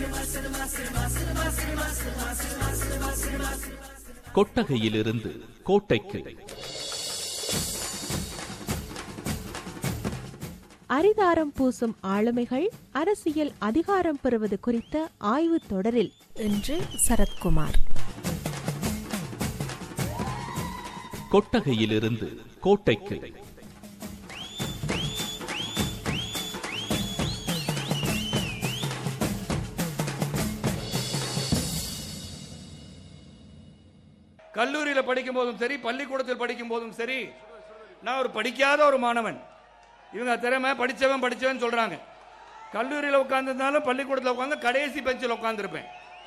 கொட்டகையிலிருந்து கோட்டைக்கு அரிதாரம் பூசும் ஆளுமைகள் அரசியல் அதிகாரம் பெறுவது குறித்த ஆய்வுத் தொடரில் இன்று சரத்குமார் கொட்டகையிலிருந்து கோட்டைக்கு கல்லூரியில் படிக்கும் போதும் சரி பள்ளிக்கூடத்தில் படிக்கும் போதும் சரி நான் ஒரு படிக்காத ஒரு மாணவன் இவங்க திறமை படிச்சவன் படிச்சவன் சொல்றாங்க கல்லூரியில் உட்காந்துருந்தாலும் பள்ளிக்கூடத்தில் உட்காந்து கடைசி பெஞ்சில் உட்காந்துருப்பேன்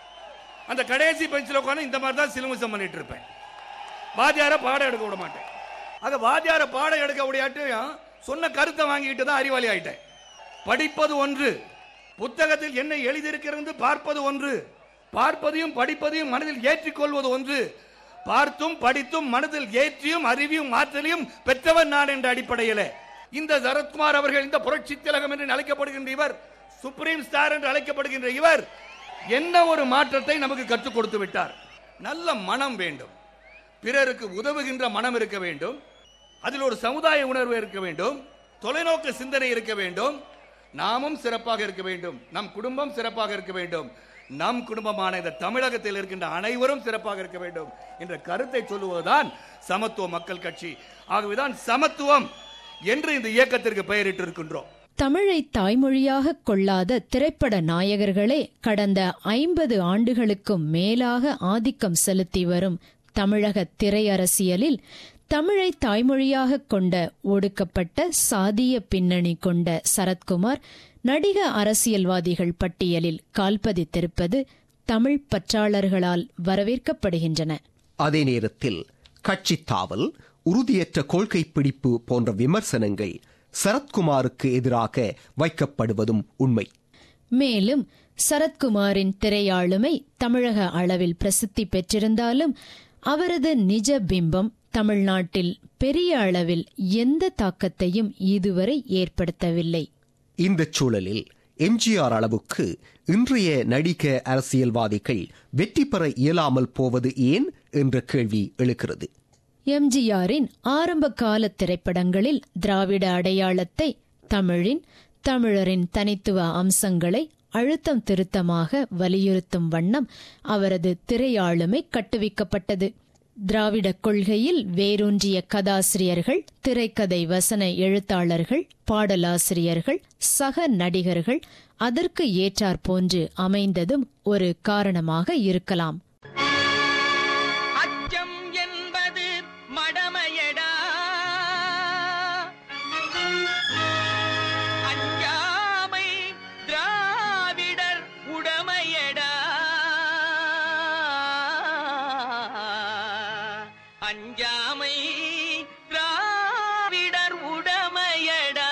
அந்த கடைசி பெஞ்சில் உட்காந்து இந்த மாதிரி தான் சிலுமிசம் பண்ணிட்டு இருப்பேன் வாத்தியாரை பாடம் எடுக்க விட மாட்டேன் ஆக வாத்தியாரை பாடம் எடுக்க முடியாட்டையும் சொன்ன கருத்தை வாங்கிட்டு தான் அறிவாளி ஆயிட்டேன் படிப்பது ஒன்று புத்தகத்தில் என்ன எழுதியிருக்கிறது பார்ப்பது ஒன்று பார்ப்பதையும் படிப்பதையும் மனதில் ஏற்றிக்கொள்வது ஒன்று பார்த்தும் படித்தும் மனதில் ஏற்றியும் அறிவியும் ஆற்றலையும் பெற்றவன் நான் என்ற அடிப்படையில் இந்த சரத்குமார் அவர்கள் இந்த புரட்சி திலகம் என்று அழைக்கப்படுகின்ற இவர் சுப்ரீம் ஸ்டார் என்று அழைக்கப்படுகின்ற இவர் என்ன ஒரு மாற்றத்தை நமக்கு கற்றுக் கொடுத்து விட்டார் நல்ல மனம் வேண்டும் பிறருக்கு உதவுகின்ற மனம் இருக்க வேண்டும் அதில் ஒரு சமுதாய உணர்வு இருக்க வேண்டும் தொலைநோக்கு சிந்தனை இருக்க வேண்டும் நாமும் சிறப்பாக இருக்க வேண்டும் நம் குடும்பம் சிறப்பாக இருக்க வேண்டும் நம் குடும்பமான இந்த தமிழகத்தில் இருக்கின்ற அனைவரும் சிறப்பாக இருக்க வேண்டும் என்ற கருத்தை சொல்லுவதுதான் சமத்துவ மக்கள் கட்சி ஆகவேதான் சமத்துவம் என்று இந்த இயக்கத்திற்கு பெயரிட்டு இருக்கின்றோம் தமிழை தாய்மொழியாக கொள்ளாத திரைப்பட நாயகர்களே கடந்த ஐம்பது ஆண்டுகளுக்கும் மேலாக ஆதிக்கம் செலுத்தி வரும் தமிழக திரையரசியலில் தமிழை தாய்மொழியாக கொண்ட ஒடுக்கப்பட்ட சாதிய பின்னணி கொண்ட சரத்குமார் நடிக அரசியல்வாதிகள் பட்டியலில் கால்பதித்திருப்பது தமிழ் பற்றாளர்களால் வரவேற்கப்படுகின்றன அதே நேரத்தில் கட்சி தாவல் உறுதியற்ற கொள்கை பிடிப்பு போன்ற விமர்சனங்கள் சரத்குமாருக்கு எதிராக வைக்கப்படுவதும் உண்மை மேலும் சரத்குமாரின் திரையாளுமை தமிழக அளவில் பிரசித்தி பெற்றிருந்தாலும் அவரது நிஜ பிம்பம் தமிழ்நாட்டில் பெரிய அளவில் எந்த தாக்கத்தையும் இதுவரை ஏற்படுத்தவில்லை இந்த சூழலில் எம்ஜிஆர் அளவுக்கு இன்றைய நடிக அரசியல்வாதிகள் வெற்றி பெற இயலாமல் போவது ஏன் என்ற கேள்வி எழுகிறது எம்ஜிஆரின் ஆரம்ப கால திரைப்படங்களில் திராவிட அடையாளத்தை தமிழின் தமிழரின் தனித்துவ அம்சங்களை அழுத்தம் திருத்தமாக வலியுறுத்தும் வண்ணம் அவரது திரையாளுமை கட்டுவிக்கப்பட்டது திராவிட கொள்கையில் வேரூன்றிய கதாசிரியர்கள் திரைக்கதை வசன எழுத்தாளர்கள் பாடலாசிரியர்கள் சக நடிகர்கள் அதற்கு ஏற்றாற்போன்று அமைந்ததும் ஒரு காரணமாக இருக்கலாம் அச்சம் என்பது மடமையடா அஞ்சாமை திராவிடர் உடமையடா அஞ்சாமை திராவிடர் உடமையடா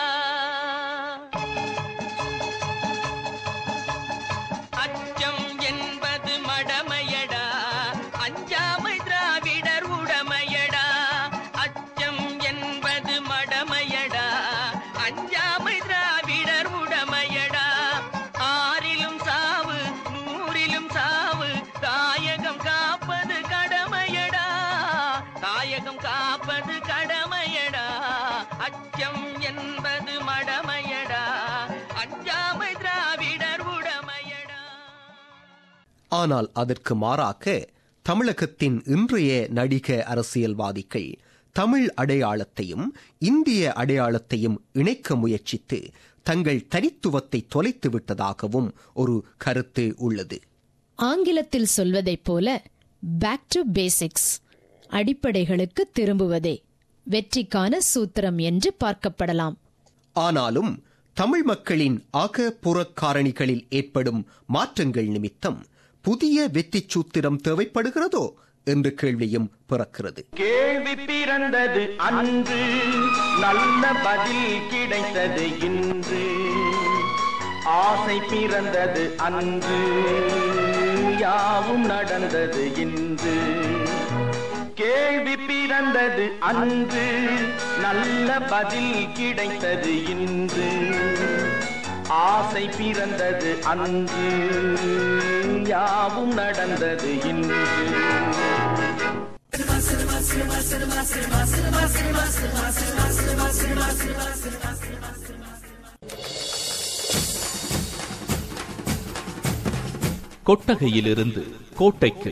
அச்சம் என்பது மடமையடா அஞ்சாமை திராவிடர் உடமையடா அச்சம் என்பது மடமையடா அஞ்சாமை திராவிடர் உடமையடா ஆறிலும் சாவு நூறிலும் சாவு தாயகம் காப்பது கடமையடா தாயகம் காப்பது கடமையடா அச்சம் என்பது மடமையடா அஞ்சாமை திராவிடர் உடமையடா ஆனால் அதற்கு மாறாக தமிழகத்தின் இன்றைய நடிக அரசியல்வாதிகள் தமிழ் அடையாளத்தையும் இந்திய அடையாளத்தையும் இணைக்க முயற்சித்து தங்கள் தனித்துவத்தை தொலைத்து விட்டதாகவும் ஒரு கருத்து உள்ளது ஆங்கிலத்தில் சொல்வதைப் போல பேக் டு பேசிக்ஸ் அடிப்படைகளுக்கு திரும்புவதே வெற்றிக்கான சூத்திரம் என்று பார்க்கப்படலாம் ஆனாலும் தமிழ் மக்களின் அக புற காரணிகளில் ஏற்படும் மாற்றங்கள் நிமித்தம் புதிய வெற்றி சூத்திரம் தேவைப்படுகிறதோ என்ற கேள்வியும் பிறக்கிறது கேள்வி பிறந்தது அன்று நல்ல பதில் கிடைத்தது இன்று ஆசை பிறந்தது அன்று யாவும் நடந்தது இன்று கேள்வி பிறந்தது அன்று நல்ல பதில் கிடைத்தது இன்று ஆசை பிறந்தது அன்று யாவும் நடந்தது இன்று கொட்டகையிலிருந்து கோட்டைக்கு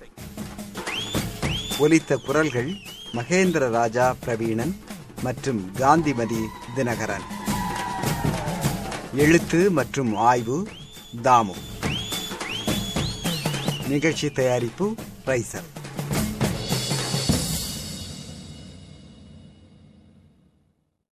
ஒலித்த குரல்கள் மகேந்திர ராஜா பிரவீணன் மற்றும் காந்திமதி தினகரன் எழுத்து மற்றும் ஆய்வு தாமு நிகழ்ச்சி தயாரிப்பு ரைசல்